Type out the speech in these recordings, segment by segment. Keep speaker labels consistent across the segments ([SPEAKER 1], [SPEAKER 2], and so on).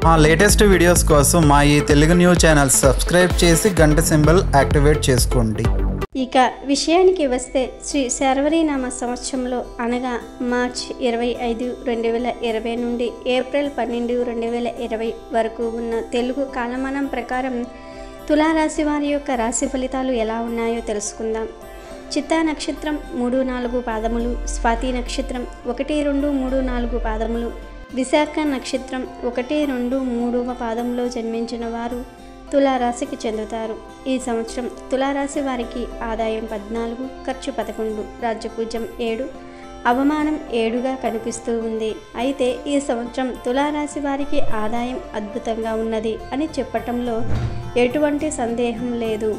[SPEAKER 1] మా latest videos కోసం మా ఈ తెలుగు న్యూస్ ఛానల్ సబ్స్క్రైబ్ చేసి గంట సింబల్ యాక్టివేట్ చేసుకోండి
[SPEAKER 2] ఇక విషయానికి వస్తే శ్రీ శర్వరీనామ సంవత్సరంలో అనగా మార్చ్ ఇరవై ఐదు రెండు వేల ఇరవై నుండి ఏప్రిల్ పన్నెండు రెండు వేల ఇరవై వరకు ఉన్న తెలుగు కాలమానం ప్రకారం తులారాశి వారి యొక్క రాశి ఫలితాలు ఎలా ఉన్నాయో తెలుసుకుందాం చిత్తా నక్షత్రం మూడు నాలుగు పాదములు స్వాతి నక్షత్రం ఒకటి రెండు మూడు నాలుగు పాదములు విశాఖ నక్షత్రం ఒకటి రెండు మూడవ పాదంలో జన్మించిన వారు తులారాశికి చెందుతారు ఈ సంవత్సరం తులారాశి వారికి ఆదాయం పద్నాలుగు ఖర్చు పదకొండు రాజ్యపూజ్యం ఏడు అవమానం ఏడుగా కనిపిస్తూ ఉంది అయితే ఈ సంవత్సరం తులారాశి వారికి ఆదాయం అద్భుతంగా ఉన్నది అని చెప్పటంలో ఎటువంటి సందేహం లేదు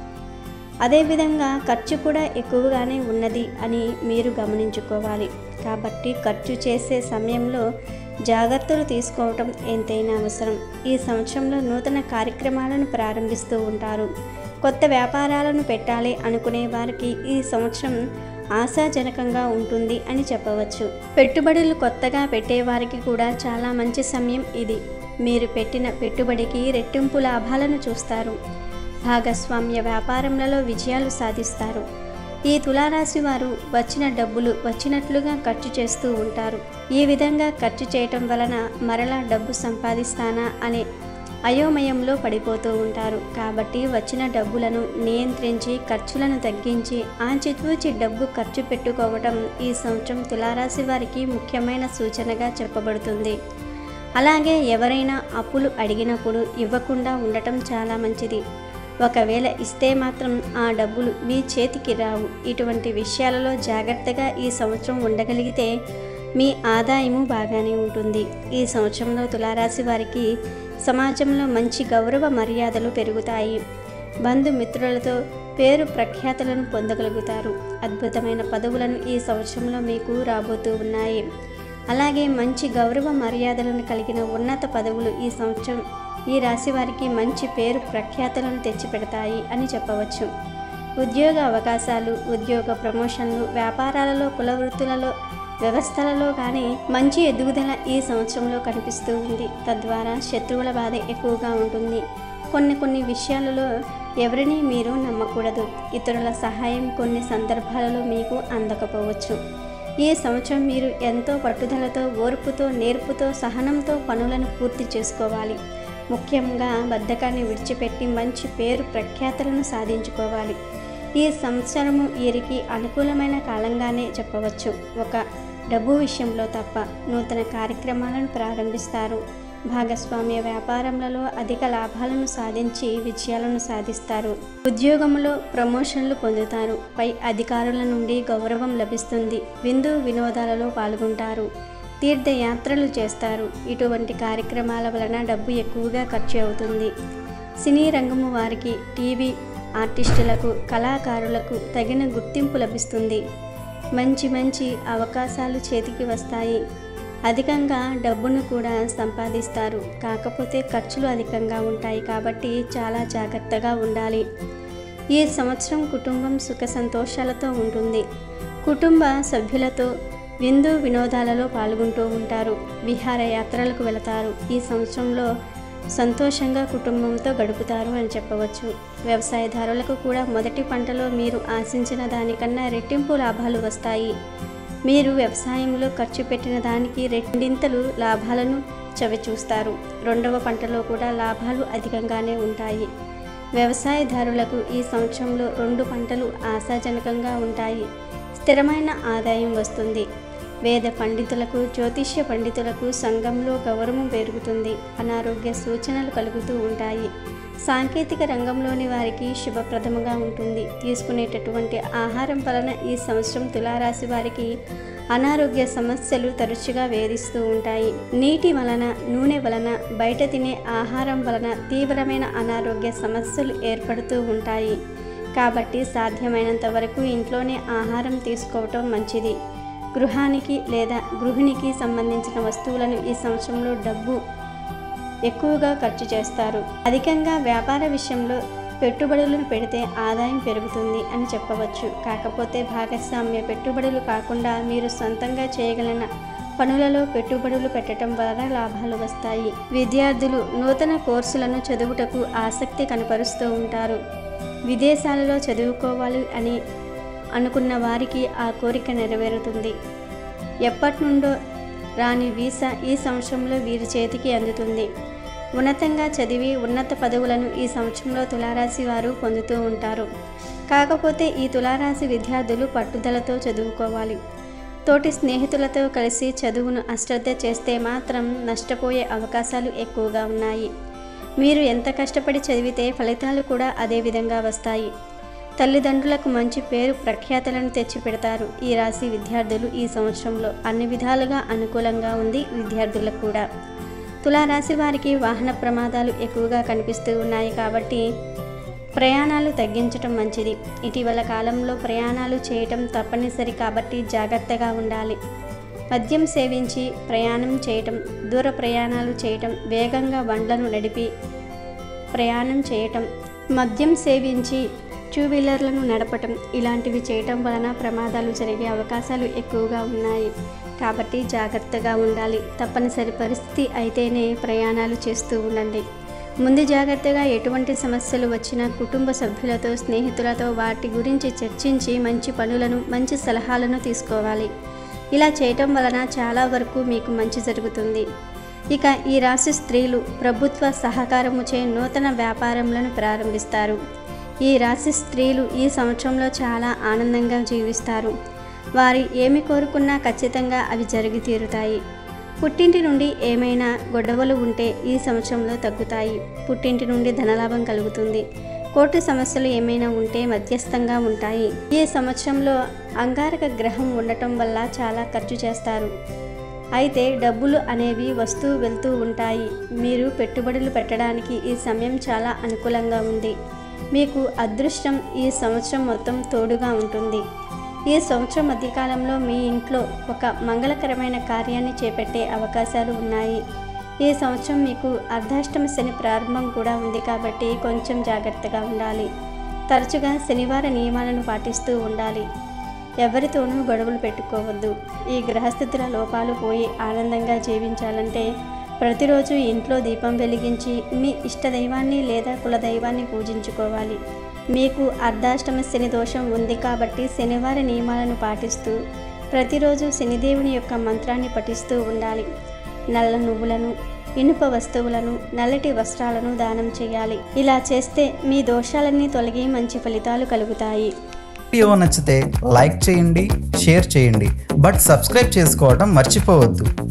[SPEAKER 2] అదేవిధంగా ఖర్చు కూడా ఎక్కువగానే ఉన్నది అని మీరు గమనించుకోవాలి కాబట్టి ఖర్చు చేసే సమయంలో జాగ్రత్తలు తీసుకోవటం ఎంతైనా అవసరం ఈ సంవత్సరంలో నూతన కార్యక్రమాలను ప్రారంభిస్తూ ఉంటారు కొత్త వ్యాపారాలను పెట్టాలి అనుకునే వారికి ఈ సంవత్సరం ఆశాజనకంగా ఉంటుంది అని చెప్పవచ్చు పెట్టుబడులు కొత్తగా పెట్టేవారికి కూడా చాలా మంచి సమయం ఇది మీరు పెట్టిన పెట్టుబడికి రెట్టింపు లాభాలను చూస్తారు భాగస్వామ్య వ్యాపారములలో విజయాలు సాధిస్తారు ఈ తులారాశి వారు వచ్చిన డబ్బులు వచ్చినట్లుగా ఖర్చు చేస్తూ ఉంటారు ఈ విధంగా ఖర్చు చేయటం వలన మరలా డబ్బు సంపాదిస్తానా అనే అయోమయంలో పడిపోతూ ఉంటారు కాబట్టి వచ్చిన డబ్బులను నియంత్రించి ఖర్చులను తగ్గించి ఆచితూచి డబ్బు ఖర్చు పెట్టుకోవడం ఈ సంవత్సరం తులారాశి వారికి ముఖ్యమైన సూచనగా చెప్పబడుతుంది అలాగే ఎవరైనా అప్పులు అడిగినప్పుడు ఇవ్వకుండా ఉండటం చాలా మంచిది ఒకవేళ ఇస్తే మాత్రం ఆ డబ్బులు మీ చేతికి రావు ఇటువంటి విషయాలలో జాగ్రత్తగా ఈ సంవత్సరం ఉండగలిగితే మీ ఆదాయము బాగానే ఉంటుంది ఈ సంవత్సరంలో తులారాశి వారికి సమాజంలో మంచి గౌరవ మర్యాదలు పెరుగుతాయి బంధుమిత్రులతో పేరు ప్రఖ్యాతులను పొందగలుగుతారు అద్భుతమైన పదవులను ఈ సంవత్సరంలో మీకు రాబోతూ ఉన్నాయి అలాగే మంచి గౌరవ మర్యాదలను కలిగిన ఉన్నత పదవులు ఈ సంవత్సరం ఈ రాశి వారికి మంచి పేరు ప్రఖ్యాతులను తెచ్చిపెడతాయి అని చెప్పవచ్చు ఉద్యోగ అవకాశాలు ఉద్యోగ ప్రమోషన్లు వ్యాపారాలలో కుల వృత్తులలో వ్యవస్థలలో కానీ మంచి ఎదుగుదల ఈ సంవత్సరంలో కనిపిస్తూ ఉంది తద్వారా శత్రువుల బాధ ఎక్కువగా ఉంటుంది కొన్ని కొన్ని విషయాలలో ఎవరిని మీరు నమ్మకూడదు ఇతరుల సహాయం కొన్ని సందర్భాలలో మీకు అందకపోవచ్చు ఈ సంవత్సరం మీరు ఎంతో పట్టుదలతో ఓర్పుతో నేర్పుతో సహనంతో పనులను పూర్తి చేసుకోవాలి ముఖ్యంగా బద్ధకాన్ని విడిచిపెట్టి మంచి పేరు ప్రఖ్యాతులను సాధించుకోవాలి ఈ సంవత్సరము వీరికి అనుకూలమైన కాలంగానే చెప్పవచ్చు ఒక డబ్బు విషయంలో తప్ప నూతన కార్యక్రమాలను ప్రారంభిస్తారు భాగస్వామ్య వ్యాపారములలో అధిక లాభాలను సాధించి విజయాలను సాధిస్తారు ఉద్యోగంలో ప్రమోషన్లు పొందుతారు పై అధికారుల నుండి గౌరవం లభిస్తుంది విందు వినోదాలలో పాల్గొంటారు తీర్థయాత్రలు చేస్తారు ఇటువంటి కార్యక్రమాల వలన డబ్బు ఎక్కువగా ఖర్చు అవుతుంది సినీ రంగము వారికి టీవీ ఆర్టిస్టులకు కళాకారులకు తగిన గుర్తింపు లభిస్తుంది మంచి మంచి అవకాశాలు చేతికి వస్తాయి అధికంగా డబ్బును కూడా సంపాదిస్తారు కాకపోతే ఖర్చులు అధికంగా ఉంటాయి కాబట్టి చాలా జాగ్రత్తగా ఉండాలి ఈ సంవత్సరం కుటుంబం సుఖ సంతోషాలతో ఉంటుంది కుటుంబ సభ్యులతో విందు వినోదాలలో పాల్గొంటూ ఉంటారు విహారయాత్రలకు వెళతారు ఈ సంవత్సరంలో సంతోషంగా కుటుంబంతో గడుపుతారు అని చెప్పవచ్చు వ్యవసాయదారులకు కూడా మొదటి పంటలో మీరు ఆశించిన దానికన్నా రెట్టింపు లాభాలు వస్తాయి మీరు వ్యవసాయంలో ఖర్చు పెట్టిన దానికి రెండింతలు లాభాలను చవిచూస్తారు రెండవ పంటలో కూడా లాభాలు అధికంగానే ఉంటాయి వ్యవసాయదారులకు ఈ సంవత్సరంలో రెండు పంటలు ఆశాజనకంగా ఉంటాయి స్థిరమైన ఆదాయం వస్తుంది వేద పండితులకు జ్యోతిష్య పండితులకు సంఘంలో గౌరవం పెరుగుతుంది అనారోగ్య సూచనలు కలుగుతూ ఉంటాయి సాంకేతిక రంగంలోని వారికి శుభప్రదముగా ఉంటుంది తీసుకునేటటువంటి ఆహారం వలన ఈ సంవత్సరం తులారాశి వారికి అనారోగ్య సమస్యలు తరచుగా వేధిస్తూ ఉంటాయి నీటి వలన నూనె వలన బయట తినే ఆహారం వలన తీవ్రమైన అనారోగ్య సమస్యలు ఏర్పడుతూ ఉంటాయి కాబట్టి సాధ్యమైనంత వరకు ఇంట్లోనే ఆహారం తీసుకోవటం మంచిది గృహానికి లేదా గృహిణికి సంబంధించిన వస్తువులను ఈ సంవత్సరంలో డబ్బు ఎక్కువగా ఖర్చు చేస్తారు అధికంగా వ్యాపార విషయంలో పెట్టుబడులను పెడితే ఆదాయం పెరుగుతుంది అని చెప్పవచ్చు కాకపోతే భాగస్వామ్య పెట్టుబడులు కాకుండా మీరు సొంతంగా చేయగలిగిన పనులలో పెట్టుబడులు పెట్టడం ద్వారా లాభాలు వస్తాయి విద్యార్థులు నూతన కోర్సులను చదువుటకు ఆసక్తి కనపరుస్తూ ఉంటారు విదేశాలలో చదువుకోవాలి అని అనుకున్న వారికి ఆ కోరిక నెరవేరుతుంది ఎప్పటి నుండో రాని వీసా ఈ సంవత్సరంలో వీరి చేతికి అందుతుంది ఉన్నతంగా చదివి ఉన్నత పదవులను ఈ సంవత్సరంలో తులారాశి వారు పొందుతూ ఉంటారు కాకపోతే ఈ తులారాశి విద్యార్థులు పట్టుదలతో చదువుకోవాలి తోటి స్నేహితులతో కలిసి చదువును అశ్రద్ధ చేస్తే మాత్రం నష్టపోయే అవకాశాలు ఎక్కువగా ఉన్నాయి మీరు ఎంత కష్టపడి చదివితే ఫలితాలు కూడా అదే విధంగా వస్తాయి తల్లిదండ్రులకు మంచి పేరు ప్రఖ్యాతలను తెచ్చిపెడతారు ఈ రాశి విద్యార్థులు ఈ సంవత్సరంలో అన్ని విధాలుగా అనుకూలంగా ఉంది విద్యార్థులకు కూడా తులారాశి వారికి వాహన ప్రమాదాలు ఎక్కువగా కనిపిస్తూ ఉన్నాయి కాబట్టి ప్రయాణాలు తగ్గించటం మంచిది ఇటీవల కాలంలో ప్రయాణాలు చేయటం తప్పనిసరి కాబట్టి జాగ్రత్తగా ఉండాలి మద్యం సేవించి ప్రయాణం చేయటం దూర ప్రయాణాలు చేయటం వేగంగా బండ్లను నడిపి ప్రయాణం చేయటం మద్యం సేవించి టూ వీలర్లను నడపటం ఇలాంటివి చేయటం వలన ప్రమాదాలు జరిగే అవకాశాలు ఎక్కువగా ఉన్నాయి కాబట్టి జాగ్రత్తగా ఉండాలి తప్పనిసరి పరిస్థితి అయితేనే ప్రయాణాలు చేస్తూ ఉండండి ముందు జాగ్రత్తగా ఎటువంటి సమస్యలు వచ్చినా కుటుంబ సభ్యులతో స్నేహితులతో వాటి గురించి చర్చించి మంచి పనులను మంచి సలహాలను తీసుకోవాలి ఇలా చేయటం వలన చాలా వరకు మీకు మంచి జరుగుతుంది ఇక ఈ రాశి స్త్రీలు ప్రభుత్వ సహకారముచే నూతన వ్యాపారములను ప్రారంభిస్తారు ఈ రాశి స్త్రీలు ఈ సంవత్సరంలో చాలా ఆనందంగా జీవిస్తారు వారి ఏమి కోరుకున్నా ఖచ్చితంగా అవి జరిగి తీరుతాయి పుట్టింటి నుండి ఏమైనా గొడవలు ఉంటే ఈ సంవత్సరంలో తగ్గుతాయి పుట్టింటి నుండి ధనలాభం కలుగుతుంది కోర్టు సమస్యలు ఏమైనా ఉంటే మధ్యస్థంగా ఉంటాయి ఈ సంవత్సరంలో అంగారక గ్రహం ఉండటం వల్ల చాలా ఖర్చు చేస్తారు అయితే డబ్బులు అనేవి వస్తూ వెళ్తూ ఉంటాయి మీరు పెట్టుబడులు పెట్టడానికి ఈ సమయం చాలా అనుకూలంగా ఉంది మీకు అదృష్టం ఈ సంవత్సరం మొత్తం తోడుగా ఉంటుంది ఈ సంవత్సరం మధ్యకాలంలో మీ ఇంట్లో ఒక మంగళకరమైన కార్యాన్ని చేపట్టే అవకాశాలు ఉన్నాయి ఈ సంవత్సరం మీకు అర్ధాష్టమ శని ప్రారంభం కూడా ఉంది కాబట్టి కొంచెం జాగ్రత్తగా ఉండాలి తరచుగా శనివార నియమాలను పాటిస్తూ ఉండాలి ఎవరితోనూ గొడవలు పెట్టుకోవద్దు ఈ గ్రహస్థితుల లోపాలు పోయి ఆనందంగా జీవించాలంటే ప్రతిరోజు ఇంట్లో దీపం వెలిగించి మీ ఇష్టదైవాన్ని లేదా కులదైవాన్ని పూజించుకోవాలి మీకు అర్ధాష్టమ శని దోషం ఉంది కాబట్టి శనివార నియమాలను పాటిస్తూ ప్రతిరోజు శనిదేవుని యొక్క మంత్రాన్ని పఠిస్తూ ఉండాలి నల్ల నువ్వులను ఇనుప వస్తువులను నల్లటి వస్త్రాలను దానం చేయాలి ఇలా చేస్తే మీ దోషాలన్నీ తొలగి మంచి ఫలితాలు కలుగుతాయి
[SPEAKER 1] వీడియో నచ్చితే లైక్ చేయండి షేర్ చేయండి బట్ సబ్స్క్రైబ్ చేసుకోవడం మర్చిపోవద్దు